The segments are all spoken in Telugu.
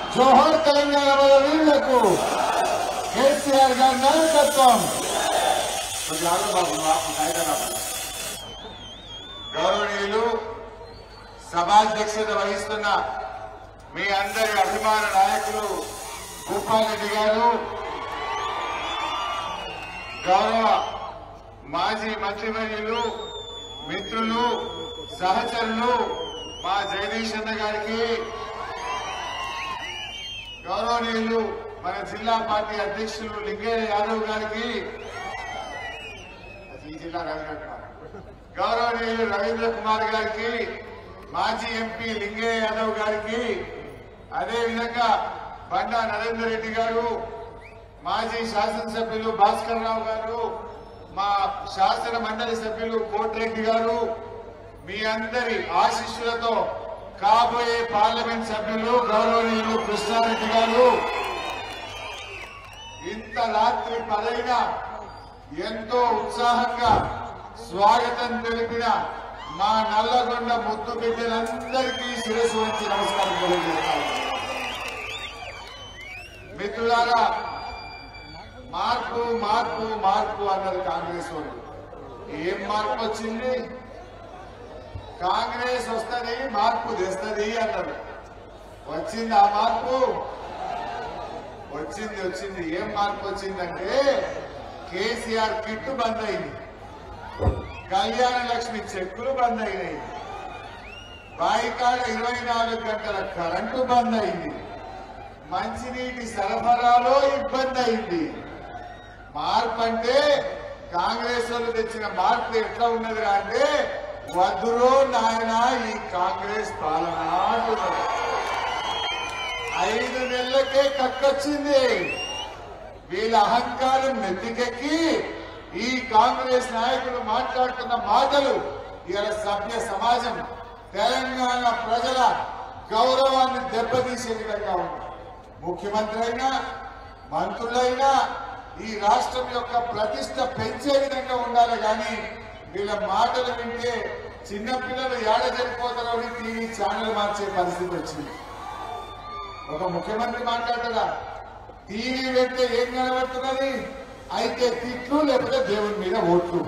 జోహర్ తెలంగాణ మన వీళ్లకు కేసీఆర్ గారి నాయకత్వం కొంచెం ఆగు బాబు, నువ్వు ఆపు, నాయకుడు ఆపు. గౌరవనీయులు సభాధ్యక్షత వహిస్తున్న మీ అందరి అభిమాన నాయకులు భూపాలరెడ్డి గారు గౌరవ మాజీ మంత్రివర్యులు మిత్రులు సహచరులు మా జగదీష్ అన్న గారికి గౌరవనీయులు మన జిల్లా పార్టీ అధ్యక్షులు లింగయ్య యాదవ్ గారికి ఈ జిల్లా రవీంద్ర కుమార్ గౌరవనీయులు రవీంద్ర కుమార్ గారికి మాజీ ఎంపీ లింగయ్య యాదవ్ గారికి అదేవిధంగా బండా నరేందర్ రెడ్డి గారు మాజీ శాసనసభ్యులు భాస్కర్ రావు గారు మా శాసన మండలి సభ్యులు కోటిరెడ్డి గారు మీ అందరి ఆశీస్సులతో కాబోయే పార్లమెంట్ సభ్యులు గౌరవనీయులు కృష్ణారెడ్డి గారు ఇంత రాత్రి పదైన ఎంతో ఉత్సాహంగా స్వాగతం తెలిపిన మా నల్లగొండ ముద్దు బిడ్డలందరికీ శిరస్సు వచ్చి నమస్కారం తెలియజేస్తాను మిత్రులారా మార్పు మార్పు మార్పు అన్నారు కాంగ్రెస్ వాళ్ళు ఏం మార్పు వచ్చింది కాంగ్రెస్ వస్తుంది మార్పు తెస్తుంది అన్నారు వచ్చింది ఆ మార్పు వచ్చింది వచ్చింది ఏం మార్పు వచ్చిందంటే కేసీఆర్ కిట్టు బంద్ అయింది కళ్యాణ లక్ష్మి చెక్కులు బంద్ అయినాయి బాయికాడ ఇరవై నాలుగు గంటల కరెంటు బంద్ అయింది మంచినీటి సరఫరాలో ఇబ్బంది అయింది మార్పు అంటే కాంగ్రెస్ వాళ్ళు తెచ్చిన మార్పు ఎట్లా ఉన్నది అంటే వద్దురో నాయన ఈ కాంగ్రెస్ పాలన అంటున్నారు ఐదు నెలలకే కక్కొచ్చింది వీళ్ళ అహంకారం నెత్తికెక్కి ఈ కాంగ్రెస్ నాయకులు మాట్లాడుతున్న మాటలు ఇవాళ సభ్య సమాజం తెలంగాణ ప్రజల గౌరవాన్ని దెబ్బతీసే విధంగా ఉంది ముఖ్యమంత్రి అయినా మంత్రులైనా ఈ రాష్ట్రం యొక్క ప్రతిష్ట పెంచే విధంగా ఉండాలి కానీ వీళ్ళ మాటలు వింటే చిన్నపిల్లలు ఏడ జరిపోతారో అని టీవీ ఛానల్ మార్చే పరిస్థితి వచ్చింది ఒక ముఖ్యమంత్రి మాట్లాడరా టీవీ పెడితే ఏం కనబడుతున్నది అయితే తిట్లు లేకపోతే దేవుని మీద ఓట్లు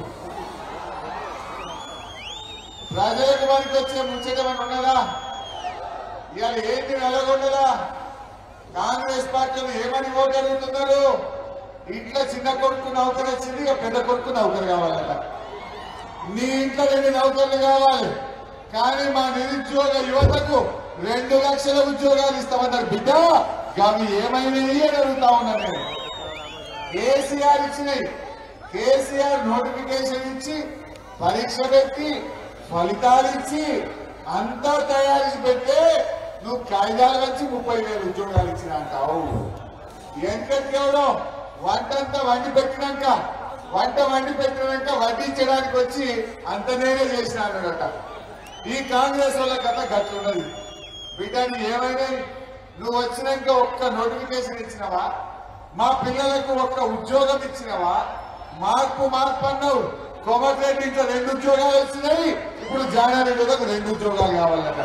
ప్రజలకు మనకి వచ్చే ముచ్చటమని ఉన్నదా ఇవాళ ఏంటి నల్లగొండదా కాంగ్రెస్ పార్టీలు ఏమని ఓటు అడుగుతున్నారు ఇంట్లో చిన్న కొడుకు నౌకరు వచ్చింది ఇక పెద్ద కొడుకు నౌకరు కావాలట నీ ఇంట్లో రెండు నౌకర్లు కావాలి కానీ మా నిరుద్యోగ యువతకు రెండు లక్షల ఉద్యోగాలు ఇస్తామన్నారు బిడ్డ అవి ఏమైనాయి అని అడుగుతా ఉన్నా నేను కేసీఆర్ ఇచ్చినాయి కేసీఆర్ నోటిఫికేషన్ ఇచ్చి పరీక్ష పెట్టి ఫలితాలు ఇచ్చి అంతా తయారు చేసి పెడితే నువ్వు కాగితాలు వచ్చి ముప్పై వేలు ఉద్యోగాలు ఇచ్చిన అంటావు వెంకటేవడం వంటంతా వండి పెట్టినాక వంట వండి పెట్టినాక వడ్డించడానికి వచ్చి అంత నేనే చేసినాడట ఈ కాంగ్రెస్ వాళ్ళ కథ గట్లున్నది బిడ్డని ఏమైనా నువ్వు వచ్చినాక ఒక్క నోటిఫికేషన్ ఇచ్చినవా మా పిల్లలకు ఒక్క ఉద్యోగం ఇచ్చినవా మార్పు మార్పు అన్నావు కోమటిరెడ్డి ఇంకా రెండు ఉద్యోగాలు వచ్చినాయి ఇప్పుడు జానారెడ్డిలకు రెండు ఉద్యోగాలు కావాలట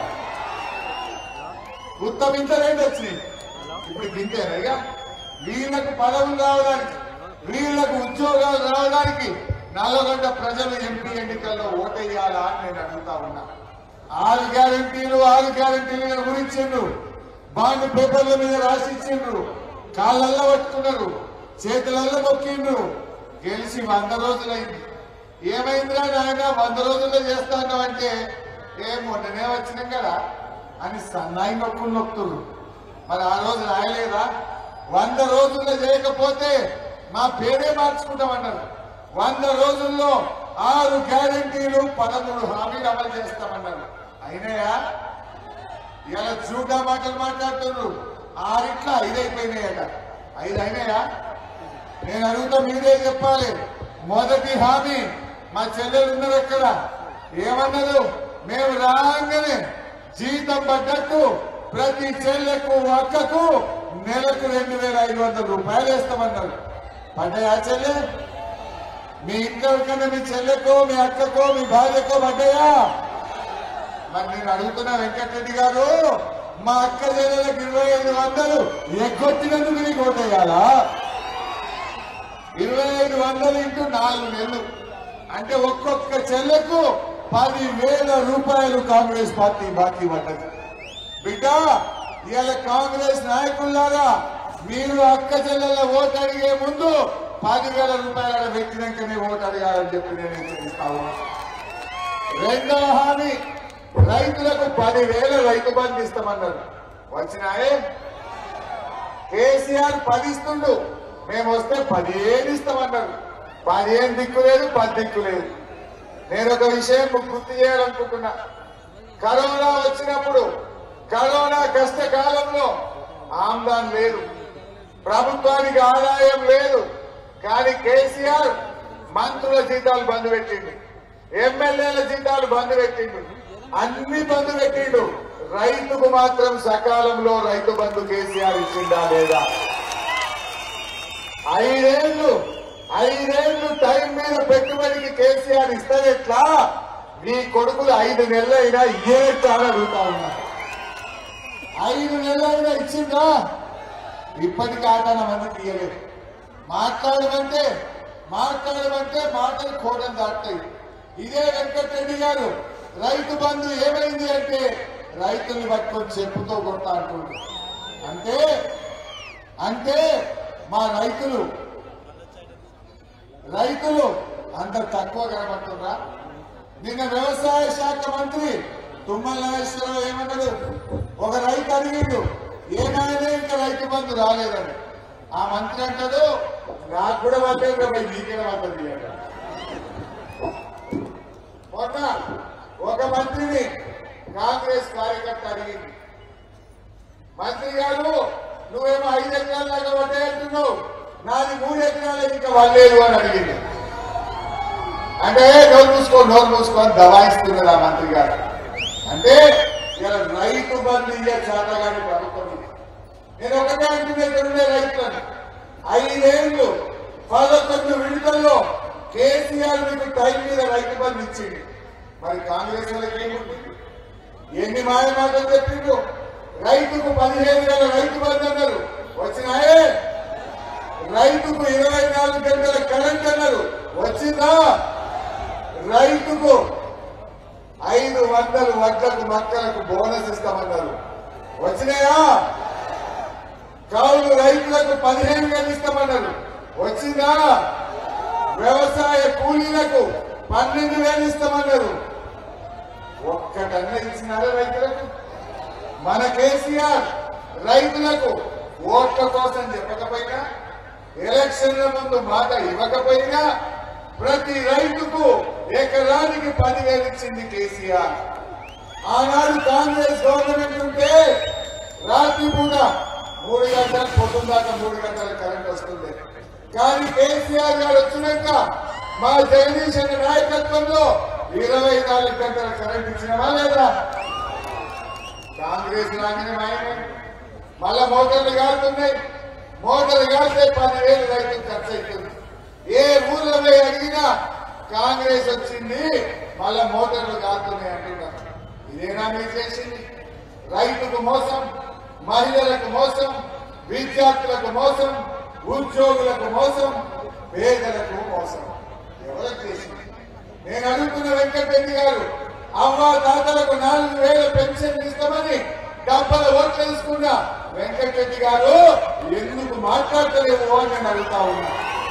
ఉత్తమ ఇంత రెండు వచ్చినాయి ఇప్పుడు గింతేనయ్యా వీళ్ళకు పదవులు రావడానికి వీళ్ళకు ఉద్యోగాలు రావడానికి నల్లగొండ ప్రజలు ఎంపీ ఎన్నికల్లో ఓటేయాలా అని నేను అడుగుతా ఉన్నా ఆరు గ్యారంటీలు ఆరు గ్యారంటీలు గురించిండ్రు బాండ్ పేపర్ల మీద రాసిచ్చిండ్రు కాళ్ళల్లో పట్టుకున్నారు చేతులలో మొక్కిండ్రు గెలిచి వంద రోజులైంది ఏమైందిరా నాయన వంద రోజుల్లో చేస్తాను అంటే ఏ మొన్ననే వచ్చినాం కదా అని సన్నాయి నొక్కులు నొక్కుతున్నారు మరి ఆ రోజు రాయలేదా వంద రోజుల్లో చేయకపోతే మా పేరే మార్చుకుంటామన్నారు వంద రోజుల్లో ఆరు గ్యారంటీలు పదమూడు హామీలు అమలు చేస్తామన్నారు అయినాయా ఇలా చూడా మాటలు మాట్లాడుతున్నారు ఆరిట్లా ఐదు అయిపోయినాయట ఐదు అయినాయా నేను అడుగుతా మీరే చెప్పాలి మొదటి హామీ మా చెల్లెలు ఉన్నారు అక్కడ ఏమన్నారు మేము రాగానే జీతం పడ్డట్టు ప్రతి చెల్లెకు అక్కకు నెలకు రెండు వేల ఐదు వందల రూపాయలు వేస్తామన్నారు పడ్డాయా చెల్లె మీ ఇంట్లో కన్నా మీ చెల్లెకో మీ అక్కకో మీ భార్యకో పడ్డాయా మరి నేను అడుగుతున్నా వెంకటరెడ్డి గారు మా అక్క చెల్లెలకు ఇరవై ఐదు వందలు ఎగ్గొట్టినందుకు నీకు ఓటేయాలా ఇరవై ఐదు వందలు ఇంటూ నాలుగు నెలలు అంటే ఒక్కొక్క చెల్లెకు పది వేల రూపాయలు కాంగ్రెస్ పార్టీ బాకీ పడ్డది బిడ్డ ఇవాళ కాంగ్రెస్ నాయకులారా మీరు అక్క చెల్లెల ఓటు అడిగే ముందు పదివేల రూపాయల వ్యక్తినంకనే ఓటు అడగాలని చెప్పి నేను హెచ్చరిస్తా ఉన్నా రెండవ హామీ రైతులకు పదివేల రైతు బంధు ఇస్తామన్నారు వచ్చినాయే కేసీఆర్ పది ఇస్తుండు మేము వస్తే పదిహేను ఇస్తామన్నారు పదిహేను దిక్కు లేదు పది దిక్కు లేదు నేను ఒక విషయం గుర్తు చేయాలనుకుంటున్నా కరోనా వచ్చినప్పుడు కరోనా కష్టకాలంలో ఆమ్దాన్ లేదు ప్రభుత్వానికి ఆదాయం లేదు కానీ కేసీఆర్ మంత్రుల జీతాలు బంద్ పెట్టిండు ఎమ్మెల్యేల జీతాలు బంద్ పెట్టిండు అన్ని బంద్ పెట్టిండు రైతుకు మాత్రం సకాలంలో రైతు బంధు కేసీఆర్ ఇచ్చిందా లేదా ఐదేళ్లు ఐదేళ్లు టైం మీద పెట్టుబడికి కేసీఆర్ ఇస్తారెట్లా మీ కొడుకులు ఐదు నెలలైనా ఇయ్యేట్లా అని అడుగుతా ఉన్నా ఐదు నెలలైనా ఇచ్చిందా ఇప్పటికి ఆటాన మందికి ఇయ్యలేదు మాట్లాడమంటే మాట్లాడమంటే మాటలు కోటం దాటాయి ఇదే వెంకటరెడ్డి గారు రైతు బంధు ఏమైంది అంటే రైతుల్ని పట్టుకొని చెప్పుతో కొడతా అంటుండ్రు అంటే అంటే మా రైతులు రైతులు అంత తక్కువ కనబడుతుందా నిన్న వ్యవసాయ శాఖ మంత్రి తుమ్మల నాగేశ్వరరావు ఏమన్నాడు ఒక రైతు అడిగిండు ఏమైనా ఇంకా రైతు బంధు రాలేదని ఆ మంత్రి అంటాడు నాకు కూడా పడ్డది కదా నీకే పడ్డది అంటాడు. మొన్న ఒక మంత్రిని కాంగ్రెస్ కార్యకర్త అడిగింది మంత్రి గారు నువ్వేమో ఐదు ఎకరాల దాకా పడ్డాయంటున్నావు నాది మూడు ఎకరాలు ఇంకా వల్లేదు అని అడిగింది అంటే నోరు మూసుకో నోరు మూసుకో అని దబాయిస్తున్నారు ఆ మంత్రి గారు అంటే ఇలా రైతు బంధు ఇయ్యే చేతగాని ప్రభుత్వం ఇది. నేను ఒకటే అంటున్నా ఇక్కడ ఉండే రైతులను ఐదేళ్లు పదకొండు విడతల్లో కేసీఆర్ మీకు టైం మీద రైతు బంధు ఇచ్చింది మరి కాంగ్రెస్ వాళ్ళకి ఏముంటుంది ఎన్ని మాయ మాటలు చెప్పిండు రైతుకు పదిహేను వేల రైతు బంధు అన్నారు వచ్చినాయే రైతుకు ఇరవై నాలుగు గంటల కరెంట్ అన్నారు వచ్చిందా రైతుకు ఐదు వందలు వడ్లకు మక్కలకు బోనస్ ఇస్తామన్నారు వచ్చినాయా కౌలు రైతులకు పదిహేను వేలు ఇస్తామన్నారు వచ్చిందా వ్యవసాయ కూలీలకు పన్నెండు వేలు ఇస్తామన్నారు ఒక్కటన్నా ఇచ్చినారా రైతులకు మన కేసీఆర్ రైతులకు ఓట్ల కోసం చెప్పకపోయినా ఎలక్షన్ల ముందు మాట ఇవ్వకపోయినా ప్రతి రైతుకు ఎకరానికి పదివేలు ఇచ్చింది కేసీఆర్ ఆనాడు కాంగ్రెస్ గవర్నమెంట్ ఉంటే రాత్రి పూట మూడు గంటల పొద్దున్న దాకా మూడు గంటల కరెంట్ వస్తుంది కానీ కేసీఆర్ గారు వచ్చినాక మా జగదీశ్ అనే నాయకత్వంలో ఇరవై నాలుగు గంటల కరెంట్ ఇచ్చినవా లేదా కాంగ్రెస్ రాగానే మాయమే మళ్ళా మోటార్లు కాలుతున్నాయి మోటార్లు కాలితే పదివేలు రైతులు ఖర్చు అవుతుంది ఏ ఊర్లో పోయి అడిగినా కాంగ్రెస్ వచ్చింది మళ్ళా మోటార్లు కాలుతున్నాయి అంటున్నారు ఇదేనా మీరు చేసింది రైతుకు మోసం మహిళలకు మోసం విద్యార్థులకు మోసం ఉద్యోగులకు మోసం పేదలకు మోసం ఎవరికి చేసింది నేను అడుగుతున్న వెంకటరెడ్డి గారు అవ్వ తాతలకు నాలుగు వేల పెన్షన్ ఇస్తామని డబ్బల ఓట్లు తీసుకున్న వెంకటరెడ్డి గారు ఎందుకు మాట్లాడతలేవు అని నేను అడుగుతా ఉన్నా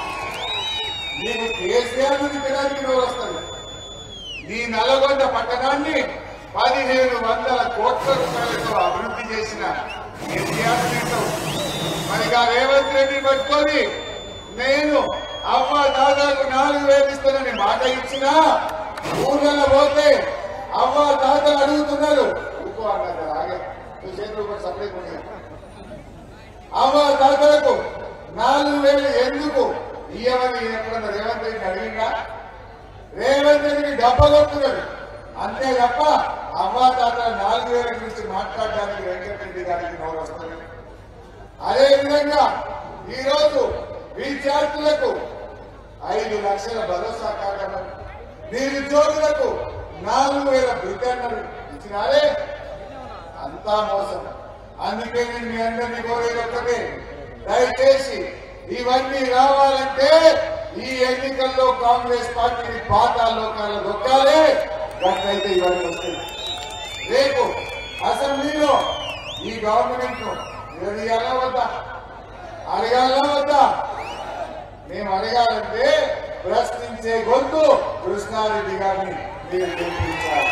నీకు కేసీఆర్ తినడానికి నువ్వు వస్తుంది ఈ నల్గొండ పట్టణాన్ని పదిహేను వందల కోట్ల రూపాయలతో అభివృద్ధి చేసిన కేసీఆర్ తింటావు మరి ఆ రేవంత్ రెడ్డి పట్టుకొని నేను అమ్మ దాదాపు నాలుగు వేలు ఇస్తానని మాట ఇచ్చినా ఊర్లలో పోతే అమ్మ తాతలు అడుగుతున్నారు ఊకో అన్నారు ఆగే నువ్వు చేతులు కూడా సపరేట్ ఉన్నాయి అమ్మ తాతలకు నాలుగు వేలు ఎందుకు ఇయ్యమని ఎప్పుడన్నా రేవంత్ రెడ్డి అడిగిందా రేవంత్ రెడ్డిని డబ్బ కొడుతున్నాడు అంతే తప్ప అవ్వా తాత నాలుగు వేల గురించి మాట్లాడడానికి వెంకటరెడ్డి గారికి నోరు వస్తుంది అదే విధంగా ఈ రోజు విద్యార్థులకు ఐదు లక్షల భరోసా కాగలం నిరుద్యోగులకు నాలుగు వేల బ్రిటన్లు ఇచ్చినారే అంతా మోసం అందుకే నేను మీ అందరినీ కోరేది ఒక్కటే దయచేసి ఇవన్నీ రావాలంటే ఈ ఎన్నికల్లో కాంగ్రెస్ పార్టీని పాతాల్లో కాళ్ళ దొక్కాలి గట్లయితే ఇవన్నీ వస్తాయి రేపు అసెంబ్లీలో ఈ గవర్నమెంట్ నిలదీయాలా వద్దా అడగాలా వద్దా మేము అడగాలంటే ప్రశ్నించే గొంతు కృష్ణారెడ్డి గారిని మీరు గెలిపించాలి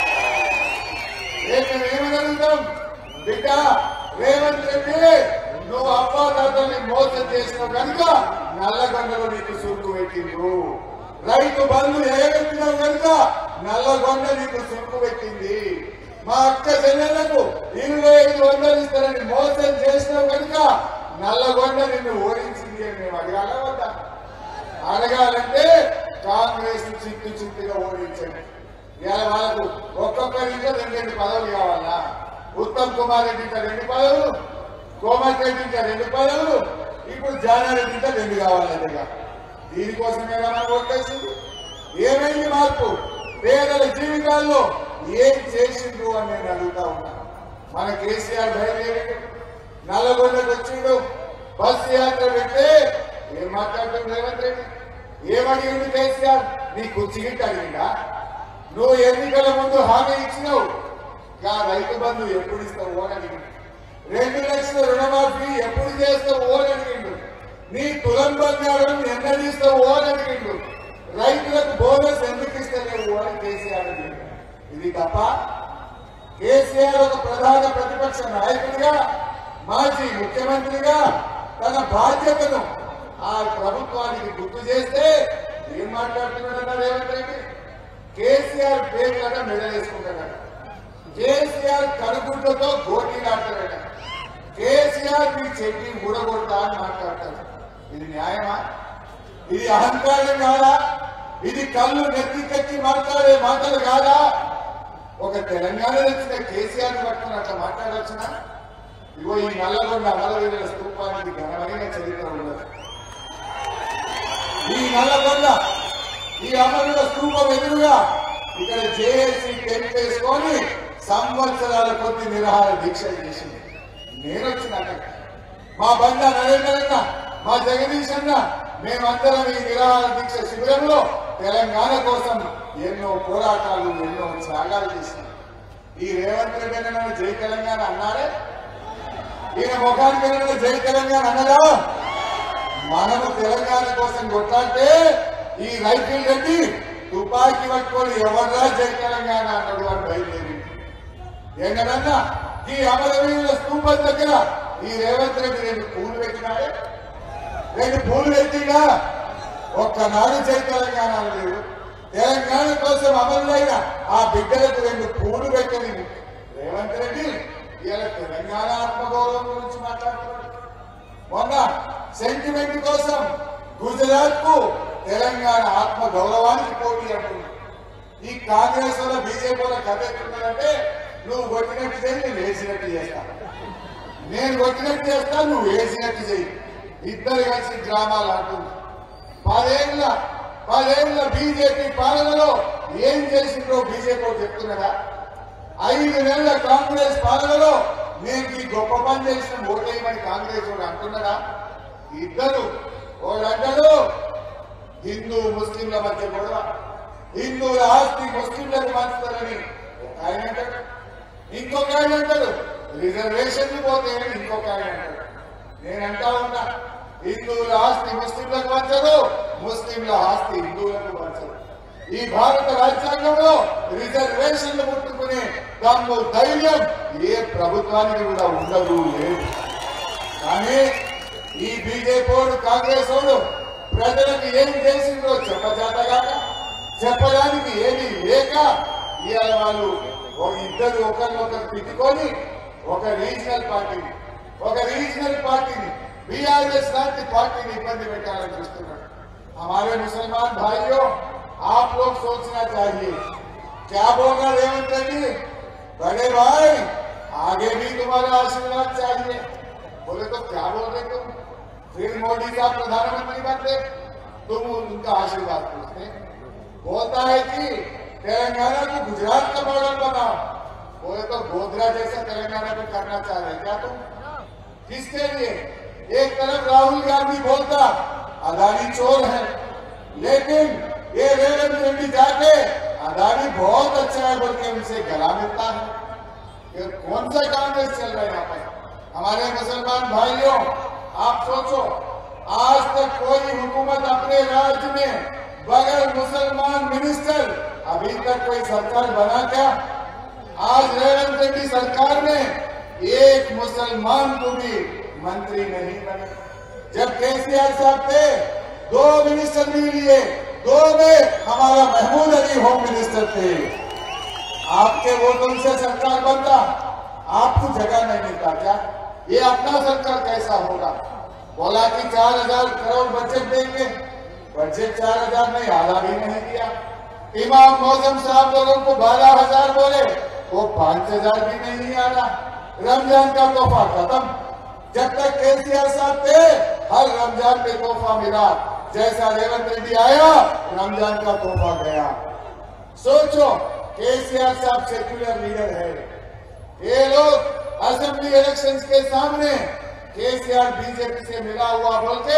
రేపు మేము ఏమగలుగుతాం బిడ్డ రేవంత్ రెడ్డి నువ్వు అబ్బా తాతల్ని మోసం చేసిన కనుక నల్లగొండలో నీకు సురుకు పెట్టిండ్రు రైతు బంధు ఎగబెట్టినావు కనుక నల్లగొండ నీకు సురుకు పెట్టింది మా అక్క చెల్లెళ్లకు ఇరవై ఐదు వందలు ఇస్తారని మోసం చేసినావు కనుక నల్లగొండ నిన్ను ఓడించింది అని మేము అడగాల వద్దా అడగాలంటే కాంగ్రెస్ చిత్తు చిత్తుగా ఓడించండి ఇవాళ వాళ్ళకు ఒక్కొక్కరింట్లో రెండు రెండు పదవులు కావాలా ఉత్తమ్ కుమార్ రెడ్డి ఇంకా రెండు పదవులు కోమటి రెడ్డి ఇంకా రెండు పదవులు ఇప్పుడు జానారెడ్డి ఇంకా రెండు కావాలంటే దీనికోసమే మనం ఓటేసింది ఏమైంది మార్పు పేదల జీవితాల్లో ఏం చేసిండ్రు అని నేను అడుగుతా ఉన్నాను మన కేసీఆర్ బయలుదేరి నల్లగొండకు వచ్చిండు బస్సు యాత్ర పెడితే ఏం మాట్లాడుతుంది రేవంత్ రెడ్డి ఏమడిగింది కేసీఆర్ నీ కుర్చీ గిట్ట అడిగిందా నువ్వు ఎన్నికల ముందు హామీ ఇచ్చినావు ఇంకా రైతు బంధు ఎప్పుడు ఇస్తావు అని అడిగిండు రెండు లక్షల రుణమాఫీ ఎప్పుడు చేస్తావు అని అడిగిండు నీ తులం బంగారం ఎన్నది ఇస్తావు అని అడిగిండు రైతులకు బోనస్ ఎందుకు ఇస్తలేవు అని కేసీఆర్ అడిగిండు ఇది తప్ప కేసీఆర్ ఒక ప్రధాన ప్రతిపక్ష నాయకుడిగా మాజీ ముఖ్యమంత్రిగా తన బాధ్యతను ఆ ప్రభుత్వానికి గుర్తు చేస్తే ఏం మాట్లాడుతున్నాడన్న రేవంత్ రెడ్డి కేసీఆర్ పేరు కదా మెడలేసుకుంటాడట కేసీఆర్ కనుగుడ్లతో గోటీలాడతాడట కేసీఆర్ మీ చెట్టి ఊడగొడతా అని మాట్లాడతాడు ఇది న్యాయమా ఇది అహంకారం కాదా ఇది కళ్ళు నెత్తికెత్తి మాట్లాడే మాటలు కాదా ఒక తెలంగాణ వచ్చిన కేసీఆర్ పట్టుకుని అట్లా మాట్లాడవచ్చునా ఇగో ఈ నల్లగొండ అమరవీరుల స్థూపానికి ఘనమైన చరిత్ర ఉన్నది ఈ నల్లగొండ ఈ అమరుల స్థూపం ఎదురుగా ఇక్కడ జేఏసీ టెంట్ వేసుకొని సంవత్సరాల కొద్ది నిరాహార దీక్ష చేసింది నేను వచ్చిన అక్కడికి. మా బండ నరేంద్ర అన్న మా జగదీష్ అన్న మేమందరం ఈ నిరాహార దీక్ష శిబిరంలో తెలంగాణ కోసం ఎన్నో పోరాటాలు ఎన్నో త్యాగాలు చేసినాం ఈ రేవంత్ రెడ్డి అన్న జై తెలంగాణ అన్నారే ఈయన ముఖానికి వెళ్ళిన జై తెలంగాణ అన్నదా మనము తెలంగాణ కోసం కొట్లాడితే ఈ రైఫిల్ రెడ్డి తుపాకీ పట్టుకొని ఎవర్రా జై తెలంగాణ అన్నాడు అని బయలుదేరి ఏంటన్నా ఈ అమరవీరుల స్తూపం దగ్గర ఈ రేవంత్ రెడ్డి రెండు పూలు పెట్టినాడే రెండు పూలు పెట్టినా ఒక్కనాడు జై తెలంగాణ లేదు తెలంగాణ కోసం అమరులైన ఆ బిడ్డలకు రెండు పూలు పెట్టని రేవంత్ రెడ్డి ఇలా తెలంగాణ ఆత్మగౌరవం గురించి మాట్లాడుతున్నాడు మొన్న సెంటిమెంట్ కోసం గుజరాత్ కు తెలంగాణ ఆత్మ గౌరవానికి పోటీ అంటుంది ఈ కాంగ్రెస్ వల్ల బీజేపీ వల్ల కథ ఎట్లున్నదంటే నువ్వు కొట్టినట్టు చేయి నేను వేసినట్టు చేస్తా నేను కొట్టినట్టు చేస్తా నువ్వు వేసినట్టు చేయి ఇద్దరు కలిసి డ్రామాలు ఆడుతుంది పదేళ్ల పదేళ్ల బీజేపీ పాలనలో ఏం చేసిందో బీజేపీ చెప్తున్నారా ఐదు నెలల కాంగ్రెస్ పాలనలో నేను ఈ గొప్ప పని చేసిన ఓటేయమని కాంగ్రెస్ వాడు అంటున్నారా ఇద్దరు వాడు అంటాడు హిందూ ముస్లింల మధ్య గొడవ హిందువుల ఆస్తి ముస్లింలకు పంచుతారని ఒక ఆయన అంటాడు ఇంకొక ఆయన అంటాడు రిజర్వేషన్లు పోతాయని ఇంకొక ఆయన అంటాడు నేను అంటా ఉన్నా హిందువుల ఆస్తి ముస్లింలకు పంచదు ముస్లింల ఆస్తి హిందువులకు పంచదు ఈ భారత రాజ్యాంగంలో రిజర్వేషన్లు ముట్టుకునే దమ్ము ధైర్యం ఏ ప్రభుత్వానికి కూడా ఉండదు లేదు కానీ ఈ బీజేపీ వాడు కాంగ్రెస్ వాడు ప్రజలకు ఏం చేసిందో చెప్పజాతగాక చెప్పడానికి ఏమీ లేక ఇవాళ వాళ్ళు ఒక ఇద్దరు ఒకరినొకరు తిట్టుకొని ఒక రీజనల్ పార్టీని ఒక రీజనల్ పార్టీని బీఆర్ఎస్ లాంటి పార్టీని ఇబ్బంది పెట్టాలని చూస్తున్నాడు हमारे मुसलमान भाइयों आप लोग सोचना चाहिए क्या बोल रहा रेवंत रेड्डी बड़े भाई आगे भी तुम्हारा आशीर्वाद चाहिए बोले तो क्या बोल रहे तुम फिर मोदी साहब प्रधानमंत्री बनते तुम उनका आशीर्वाद पूछते बोलता है कि तेलंगाना को गुजरात का मॉडल बनाओ बोले तो गोधरा जैसा तेलंगाना में करना चाह रहे हैं क्या तुम किसके लिए एक तरफ राहुल गांधी बोलता अदानी चोर है लेकिन ये रेवंत रेड्डी जाके अदानी बहुत अच्छा है बोल के उनसे गला मिलता है ये कौन सा कांग्रेस चल रहा है यहाँ पर हमारे मुसलमान भाइयों आप सोचो आज तक कोई हुकूमत अपने राज्य में बगैर मुसलमान मिनिस्टर अभी तक कोई सरकार बना क्या आज रेवंत रेड्डी सरकार में एक मुसलमान को भी मंत्री नहीं बने जब केसीआर साहब थे दो मिनिस्टर भी लिए दो में हमारा महमूद अली होम मिनिस्टर थे आपके वोटों से सरकार बनता आपको जगह नहीं मिलता क्या ये अपना सरकार कैसा होगा बोला कि चार हजार करोड़ बजट देंगे बजट चार हजार नहीं आधा भी नहीं दिया इमाम मौजम साहब लोगों को बारह हजार बोले वो पांच हजार भी नहीं आ रहा रमजान का तोहफा खत्म जब तक केसीआर साहब थे हर रमजान पे तोहफा मिला जैसा रेवंत रेड्डी आया रमजान का तोहफा गया सोचो केसीआर साहब सेक्युलर लीडर है ये लोग असेंबली इलेक्शंस के सामने केसीआर बीजेपी से मिला हुआ बोल के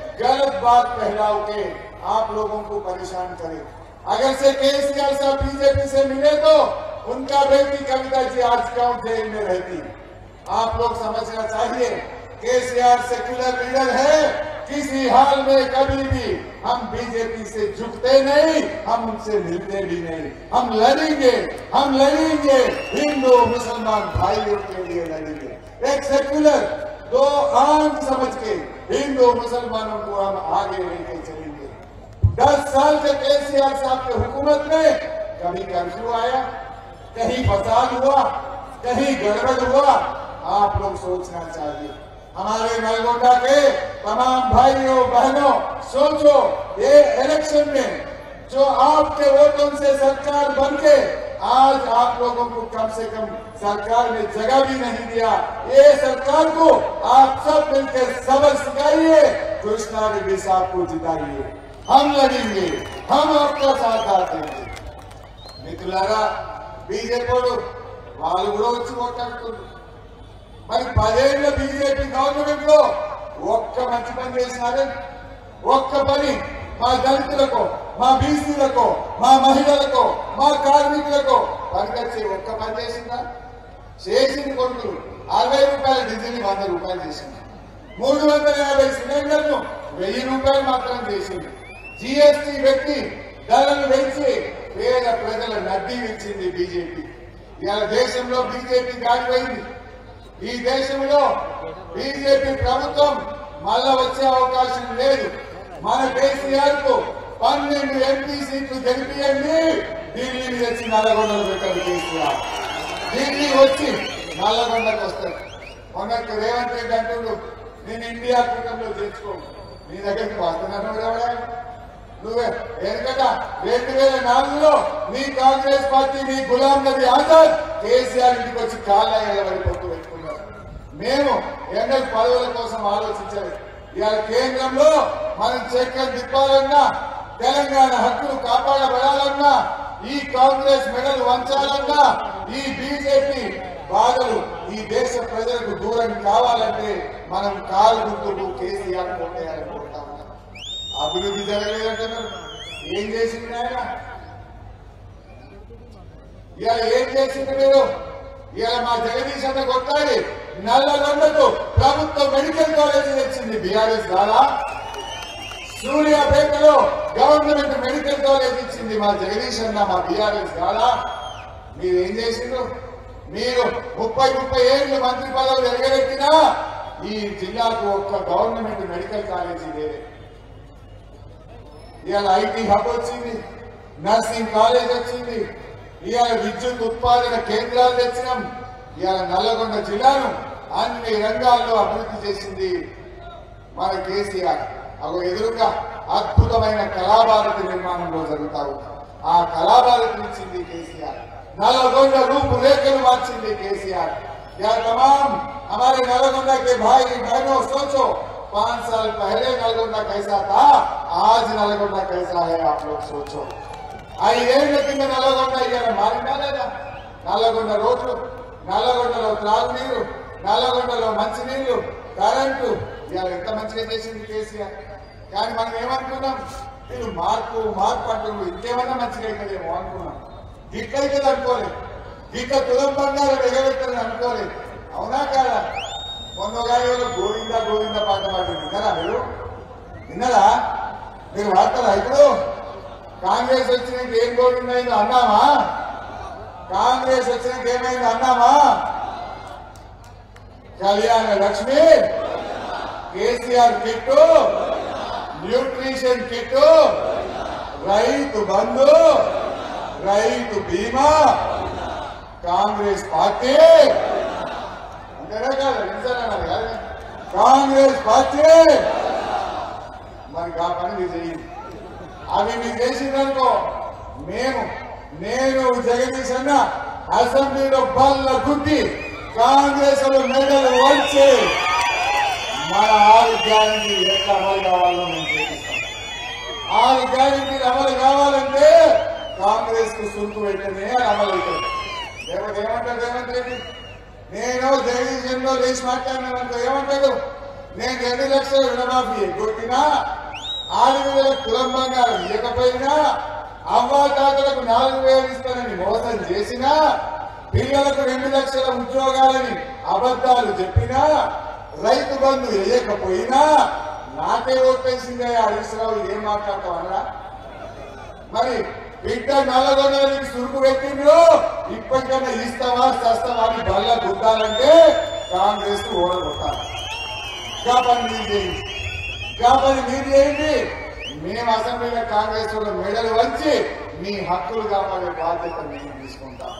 गलत बात फैलाओ के आप लोगों को परेशान करे अगर से केसीआर साहब बीजेपी से मिले तो उनका बेटी कविता जी आज क्यों जेल में रहती आप लोग समझना चाहिए केसीआर सेक्युलर लीडर है किसी हाल में कभी भी हम बीजेपी से झुकते नहीं हम उनसे मिलते भी नहीं हम लड़ेंगे हम लड़ेंगे हिंदू मुसलमान भाइयों के लिए लड़ेंगे एक सेक्युलर दो आंख समझ के हिंदू मुसलमानों को हम आगे लेके चलेंगे दस साल से केसीआर साहब की हुकूमत में कभी कर्फ्यू आया कहीं फसाद हुआ कहीं गड़बड़ हुआ आप लोग सोचना चाहिए हमारे नलगोंडा के तमाम भाइयों बहनों सोचो ये इलेक्शन में जो आपके वोटों से सरकार बन के आज आप लोगों को कम से कम सरकार में जगह भी नहीं दिया ये सरकार को आप सब मिलकर सबक सिखाइए कृष्णा रेड्डी साहब को जिताइए हम लड़ेंगे हम आपका साथ देंगे మిత్రులారా బీజేపీ వాళ్ళు కూడా వచ్చి ఓట్లాడుతున్నారు మరి పదేళ్ల బీజేపీ గవర్నమెంట్ లో ఒక్క మంచి పని చేసినారే ఒక్క పని మా దళితులకు మా బీసీలకు మా మహిళలకు మా కార్మికులకు పనికొచ్చి ఒక్క పని చేసిందా చేసింది కొడుకులు అరవై రూపాయల డీజిల్ వంద రూపాయలు చేసింది మూడు వందల యాభై సిలిండర్లు వెయ్యి రూపాయలు మాత్రం చేసింది జిఎస్టీ పెట్టి ధరలు పెంచి పేద ప్రజల నడ్డీ ఇచ్చింది బీజేపీ ఇవాళ దేశంలో బీజేపీ గాలిపోయింది ఈ దేశంలో బీజేపీ ప్రభుత్వం మళ్ళా వచ్చే అవకాశం లేదు మన కేసీఆర్ కు పన్నెండు ఎంపీ సీట్లు గెలిపియండి ఢిల్లీని తెచ్చి నల్లగొండలు పెట్టారు కేసీఆర్ ఢిల్లీ వచ్చి నల్లగొండకు వస్తారు మొన్నకు రేవంత్ రెడ్డి అంటుడు నేను ఇండియా కూటమిలో చేర్చుకో నీ దగ్గరికి వస్తున్నాను ఎవడా నువ్వే ఎందుకంట రెండు వేల నాలుగులో నీ కాంగ్రెస్ పార్టీ నీ గులాం నబీ ఆజాద్ కేసీఆర్ ఇంటికి వచ్చి కాళ్ళ ఎల్లబడిపోతూ పెట్టుకున్నారు మేము ఎండల పదవుల కోసం ఆలోచించాలి ఇవాళ కేంద్రంలో మనం చక్కెర తిప్పాలన్నా తెలంగాణ హక్కులు కాపాడబడాలన్నా ఈ కాంగ్రెస్ మెడలు వంచాలన్నా ఈ బీజేపీ బాధలు ఈ దేశ ప్రజలకు దూరం కావాలంటే మనం కాలు గుర్తుకు కేసీఆర్ కొట్టేయాలని కోరుతా ఉన్నాం అభివృద్ధి జరగలేదంటున్నారు ఏం చేసింది ఆయన ఇవాళ ఏం చేసింది మీరు ఇవాళ మా జగదీష్ అన్న కొట్టాలి నల్లగొండకు ప్రభుత్వ మెడికల్ కాలేజీ తెచ్చింది బీఆర్ఎస్ ద్వారా సూర్యాపేటలో గవర్నమెంట్ మెడికల్ కాలేజ్ ఇచ్చింది మా జగదీష్ అన్న మా బీఆర్ఎస్ ద్వారా మీరు ఏం చేసిండ్రు మీరు ముప్పై ముప్పై ఏళ్ళు మంత్రి పదవులు ఎరగబెట్టినా ఈ జిల్లాకు ఒక్క గవర్నమెంట్ మెడికల్ కాలేజీ లేదు ఇవాళ ఐటీ హబ్ వచ్చింది నర్సింగ్ కాలేజ్ వచ్చింది ఇవాళ విద్యుత్ ఉత్పాదన కేంద్రాలు తెచ్చినాం ఇవాళ నల్లగొండ జిల్లాను అన్ని రంగాల్లో అభివృద్ధి చేసింది మన కేసీఆర్ అగో ఎదురుగా అద్భుతమైన కళాభారతి నిర్మాణంలో జరుగుతా ఉంది ఆ కళాభారతి ఇచ్చింది కేసీఆర్ నల్లగొండ రూపురేఖలు మార్చింది కేసీఆర్ या तमाम हमारे नलगोंडा के भाई बहनों सोचो पांच साल पहले नलगोंडा कैसा था आज नलगोंडा कैसा है आप लोग सोचो ఐదేళ్ల కింద నల్లగొండ ఇవాళ మారిందా లేదా నల్లగొండ రోడ్లు నల్లగొండలో త్రాగునీరు నల్లగొండలో మంచినీళ్లు కరెంటు ఇవాళ ఎంత మంచిగా చేసింది కేసీఆర్ కానీ మనం ఏమనుకున్నాం వీళ్ళు మార్పు మార్పు అంటున్నారు ఇంకేమన్నా మంచిగా అవుతుందేమో అనుకున్నాం గిట్లయితే అనుకోలేదు గిట్ల తులం బంగారం ఎగబెట్టాలని అనుకోలేదు అవునా కాదా మొన్న గాయలో గోవింద గోవింద పాట పాడింది విన్నారా మీరు విన్నారా మీరు వాడతారా ఇప్పుడు కాంగ్రెస్ వచ్చినాక ఏం గోవింద అయిందో అన్నామా కాంగ్రెస్ వచ్చినాక ఏమైంది అన్నామా Kalyana Lakshmi KCR kit nutrition kit Rythu Bandhu రైతు బీమా కాంగ్రెస్ పార్టీ అంతేనా కాదు నిజంగా కాదు కాంగ్రెస్ పార్టీ మరి ఆ పని మీరు చేయండి అవి మీరు చేసిందనుకో మేము నేను జగదీష్ అన్న అసెంబ్లీలో బల్ల గుద్ది కాంగ్రెస్ లో మెడలు వంచి మన ఆరు గ్యారంటీ ఎట్లా అమలు కావాలో మేము చేపిస్తాం ఆరు గ్యారంటీలు అమలు కావాలంటే కాంగ్రెస్ కు సుంకు పెట్టనే అది అమలు అవుతుంది లేకపోతే ఏమంటారు రేవంత్ రెడ్డి నేను జగదీశ్ లో లేచి మాట్లాడినానంటే ఏమంటాడు నేను రెండు లక్షల రుణమాఫీ కొట్టినా ఆరు వేల కులం బంగారం ఇవ్వకపోయినా అవ్వాతాతలకు నాలుగు వేలు ఇస్తానని మోసం చేసినా పిల్లలకు రెండు లక్షల ఉద్యోగాలని అబద్ధాలు చెప్పినా రైతు బంధు వేయకపోయినా నాకే ఓటేసిందే హరీశ్రావు ఏం మాట్లాడతావు అనరా మరి బిడ్డ నల్లగొండలకి సురుకు పెట్టిండ్రు ఇప్పటికైనా ఇస్తావా చస్తావా అని బల్ల గుద్దాలంటే కాంగ్రెస్ కు ఓడగొట్టాలి ఇంకా పని మీరు చేయండి ఇంకా పని మీరు చేయండి మేము అసెంబ్లీలో కాంగ్రెస్ వాళ్ళ మెడలు వంచి మీ హక్కులు కాపాడే బాధ్యత మేము తీసుకుంటాం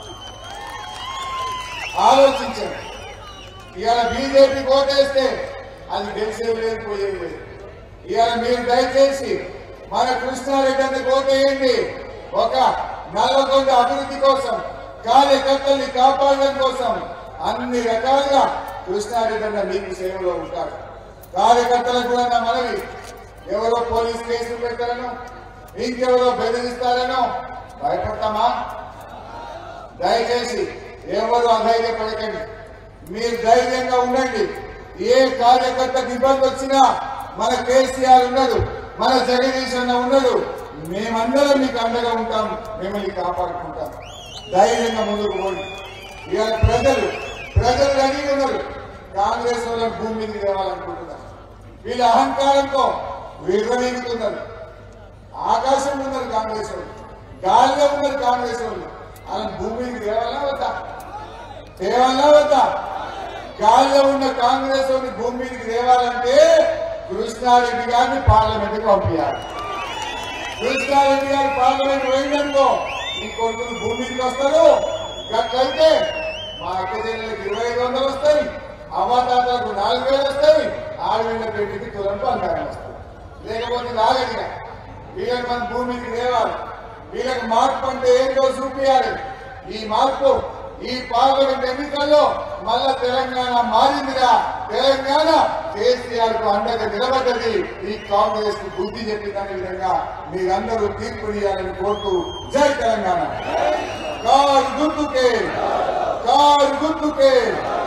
ఆలోచించండి ఇవాళ బీజేపీ కోటేస్తే అది గెలిచేది లేదు పోయేది లేదు ఇవాళ మీరు దయచేసి మన కృష్ణారెడ్డి అని కోటేయండి ఒక నల్లగొండ అభివృద్ధి కోసం కార్యకర్తల్ని కాపాడడం కోసం అన్ని రకాలుగా కృష్ణారెడ్డి అన్న మీకు సేవలో ఉంటారు కార్యకర్తలకు కూడా నా మనవి ఎవరో పోలీస్ కేసులు పెట్టారనో ఇంకెవరో బెదిరిస్తారనో భయపడతామా దయచేసి ఎవరు అధైర్యపడకండి మీరు ధైర్యంగా ఉండండి ఏ కార్యకర్తకు ఇబ్బంది వచ్చినా మన కేసీఆర్ ఉన్నాడు మన జగదీష్ అన్న ఉన్నాడు మేమందరం మీకు అండగా ఉంటాం మిమ్మల్ని కాపాడుకుంటాం ధైర్యంగా ముందుకు పోండి ఇవాళ ప్రజలు ప్రజలు రెడీ ఉన్నారు కాంగ్రెస్ వాళ్ళ భూమి మీదకి తేవాలనుకుంటున్నారు వీళ్ళ అహంకారంతో విర్రవీగుతున్నారు ఆకాశం ఉన్నారు కాంగ్రెస్ వాళ్ళు గాలిలో ఉన్నారు కాంగ్రెస్ వాళ్ళు అలా భూమికి తేవాలా వద్దా తేవాలా వద్దా గాలిలో ఉన్న కాంగ్రెస్ వాళ్ళని భూమి మీదకి తేవాలంటే కృష్ణారెడ్డి గారిని పార్లమెంట్ కి పంపించాలి కృష్ణారెడ్డి గారు పార్లమెంట్ పోయిందనుకో ఈ కొడుకులు భూమి మీదకి వస్తారు గట్లయితే మా అక్క చెల్లెలకు ఇరవై ఐదు వందలు వస్తాయి అవ్వాతాతలకు నాలుగు వేలు వస్తాయి ఆరు వేల పెట్టికి తులం బంగారం వస్తాయి లేకపోతే రాగలిగా వీళ్ళకి మన భూమికి తేవాలి వీళ్ళకి మార్పు అంటే ఏంటో చూపించాలి ఈ మార్పు ఈ పార్లమెంట్ ఎన్నికల్లో మళ్ళా తెలంగాణ మారిందిరా తెలంగాణ కేసీఆర్ కు అండగా నిలబడ్డది ఈ కాంగ్రెస్ కు బుద్ధి చెప్పిందనే విధంగా మీరందరూ తీర్పునియాలని కోరుతూ జై తెలంగాణ కారు గుర్తుకే కారు గుర్తుకే